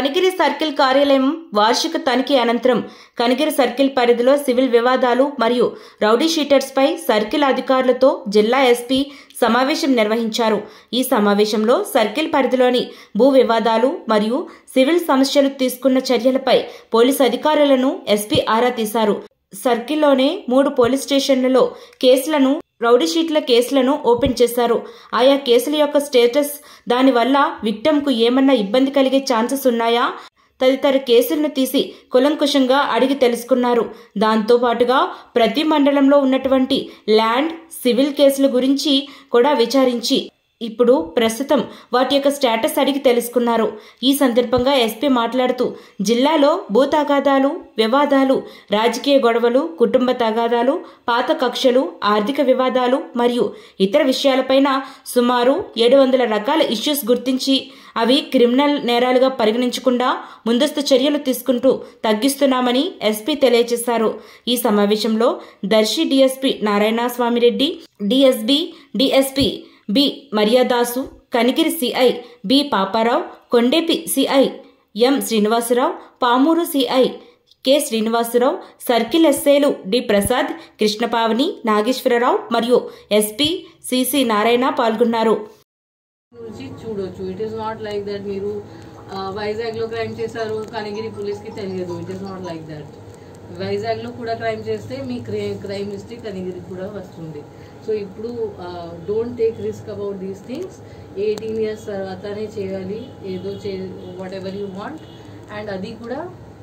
Kanigiri circle కార్యాలయం వార్షిక తనిఖీ అనంతరం కనిగిరి సర్కిల్ పరిధిలో సివిల్ వివాదాలు మరియు రౌడీ షీటర్స్పై సర్కిల్ అధికారులతో జిల్లా ఎస్పీ సమావేశం నిర్వహించారు ఈ సమావేశంలో సర్కిల్ పరిధిలోని భూ వివాదాలు మరియు సివిల్ సమస్యలు తీసుకున్న చర్యలపై పోలీసు అధికారులను ఎస్పీ ఆరా తీశారు సర్కిల్లోనే మూడు పోలీస్ స్టేషన్లలో కేసులను రౌడీ షీట్ల కేసులను ఓపెన్ చేశారు ఆయా కేసుల యొక్క స్టేటస్ దానివల్ల విక్టమ్కు ఏమన్నా ఇబ్బంది కలిగే ఛాన్సెస్ ఉన్నాయా తదితర కేసులను తీసి కులంకుశంగా అడిగి తెలుసుకున్నారు దాంతో పాటుగా ప్రతి మండలంలో ఉన్నటువంటి ల్యాండ్ సివిల్ కేసుల గురించి కూడా విచారించి ఇప్పుడు ప్రస్తుతం వాటి యొక్క స్టేటస్ అడిగి తెలుసుకున్నారు ఈ సందర్భంగా ఎస్పీ మాట్లాడుతూ జిల్లాలో భూ తగాదాలు వివాదాలు రాజకీయ గొడవలు కుటుంబ తగాదాలు పాత కక్షలు ఆర్థిక వివాదాలు మరియు ఇతర విషయాలపైన సుమారు ఏడు వందల రకాల ఇష్యూస్ గుర్తించి అవి క్రిమినల్ నేరాలుగా పరిగణించకుండా ముందస్తు చర్యలు తీసుకుంటూ తగ్గిస్తున్నామని ఎస్పీ తెలియజేశారు ఈ సమావేశంలో Darsi DSP Narayana Swamireddy DSB DSP B Maryadasu Kanigiri CI B Paparao Kondepi CI M Srinivasarao Pamuru CI K Srinivasarao circle ఎస్ఏలు డి ప్రసాద్ కృష్ణపావని నాగేశ్వరరావు మరియు ఎస్పీ సిసి నారాయణ పాల్గొన్నారు నుంచి చూడొచ్చు it is not like that మీరు ఆ, వైజాగ్లో క్రైమ్ చేశారు కనగిరి పోలీస్కి తెలియదు it is not like that వైజాగ్లో కూడా క్రైమ్ చేస్తే మీ క్రై క్రైమ్ హిస్టరీ కనగిరి కూడా వస్తుంది సో ఇప్పుడు don't take risk about these things eighteen years తర్వాతనే చేయాలి ఏదో చే whatever you want and అది కూడా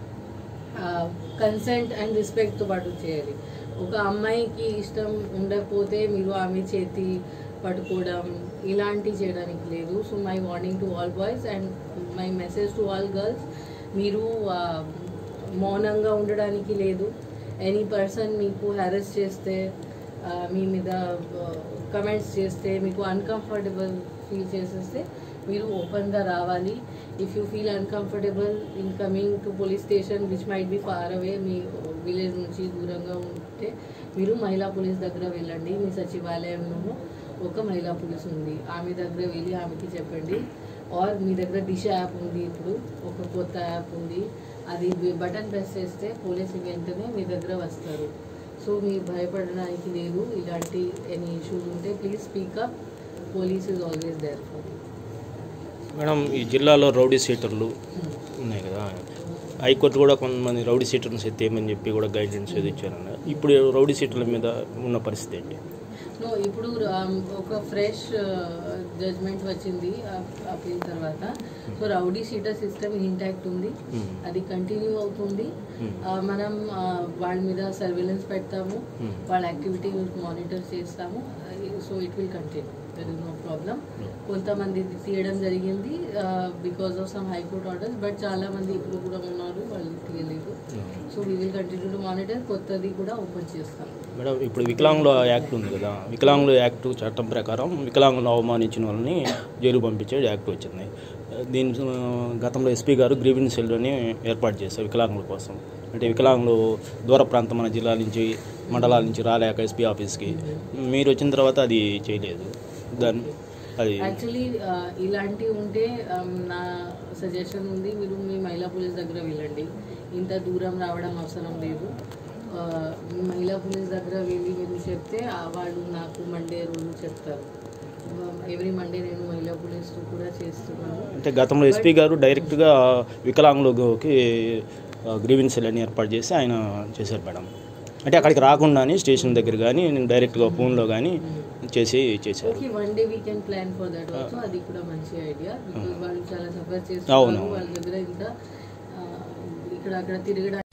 కన్సెంట్ అండ్ రెస్పెక్ట్తో పాటు చేయాలి ఒక అమ్మాయికి ఇష్టం ఉండకపోతే మీరు ఆమె చేతి పట్టుకోవడం ఇలాంటి చేయడానికి లేదు so my warning to all boys and my message to all girls మీరు ఆ, మౌనంగా ఉండడానికి లేదు ఎనీ పర్సన్ మీకు హ్యారెస్ చేస్తే ఆ, మీ మీద కమెంట్స్ చేస్తే మీకు అన్కంఫర్టబుల్ ఫీల్ చేసేస్తే మీరు ఓపెన్గా రావాలి if you feel uncomfortable in coming to police station which might be far away మీ విలేజ్ నుంచి దూరంగా ఉంటే మీరు మహిళా పోలీస్ దగ్గర వెళ్ళండి మీ సచివాలయంలో ఒక మహిళా పోలీస్ ఉంది ఆమె దగ్గర వెళ్ళి ఆమెకి చెప్పండి ఆర్ మీ దగ్గర దిశ యాప్ ఉంది ఇప్పుడు ఒక కొత్త యాప్ ఉంది అది బటన్ ప్రెస్ చేస్తే పోలీస్ వెంటనే మీ దగ్గర వస్తారు సో మీరు భయపడడానికి లేదు ఇలాంటి ఎనీ ఇష్యూస్ ఉంటే please speak up police is always there for madam ఈ జిల్లాలో రౌడీ సీటర్లు ఉన్నాయి కదా హైకోర్టు కూడా కొంతమంది రౌడీ సీటర్ని ఎత్తేయమని చెప్పి కూడా గైడెన్స్ ఏది ఇచ్చారన్న ఇప్పుడు రౌడీ సీటర్ల మీద ఉన్న పరిస్థితి ఏంటి నో ఇప్పుడు um, ఒక ఫ్రెష్ జడ్జ్మెంట్ వచ్చింది అప్పీల్ తర్వాత so rowdy sheeter system intact ఉంది Hmm. అది కంటిన్యూ అవుతుంది Hmm. ఆ, మనం ఆ, వాళ్ళ మీద సర్వేలెన్స్ పెడతాము Hmm. వాళ్ళ యాక్టివిటీ మానిటర్ చేస్తాము so it will continue there is no problem Hmm. కొంతమంది తీయడం జరిగింది because of some high court orders but చాలా మంది ఇప్పుడు కూడా ఉన్నారు వాళ్ళు తీయలేదు so we will continue to monitor కొత్తది కూడా ఓపెన్ చేస్తాం మేడం ఇప్పుడు వికలాంగుల యాక్ట్ ఉంది కదా వికలాంగుల యాక్ట్ చట్టం ప్రకారం వికలాంగులను అవమానించిన వాళ్ళని జైలు పంపించే యాక్ట్ వచ్చింది దీని ఆ, గతంలో ఎస్పీ గారు గ్రీవెన్స్ సెల్ని ఏర్పాటు చేశారు వికలాంగుల కోసం అంటే వికలాంగులు దూర ప్రాంతం మన జిల్లా నుంచి మండలాల నుంచి రాలేక ఎస్పీ ఆఫీస్కి మీరు వచ్చిన తర్వాత అది చేయలేదు దాన్ని అది యాక్చువల్లీ ఇలాంటివి ఉంటే um, నా సజెషన్ ఉంది మీరు మీ మహిళా పోలీస్ దగ్గర వెళ్ళండి ఇంత దూరం రావడం అవసరం లేదు Uh, మీ మహిళా పోలీస్ దగ్గర వెళ్ళి మీరు చెప్తే ఆ వాళ్ళు నాకు మండే రోజు చెప్తారు ఎవ్రీ మండే నేను మహిళా పోలీస్తో కూడా చేస్తున్నాను అంటే గతంలో ఎస్పీ గారు డైరెక్ట్గా వికలాంగులకి గ్రీవెన్స్ సెల్ని ఏర్పాటు చేసి ఆయన చేశారు మేడం అంటే అక్కడికి రాకుండానే స్టేషన్ దగ్గర కానీ నేను డైరెక్ట్గా ఫోన్లో కానీ చేసి చేశారు okay one day we can plan for that also అది కూడా మంచి ఐడియా బికాజ్ వాళ్ళు చాలా సఫర్ అవును. చేస్తున్నారు వాళ్ళ దగ్గర ఇంత uh, ఇక్కడ అక్కడ తిరగడానికి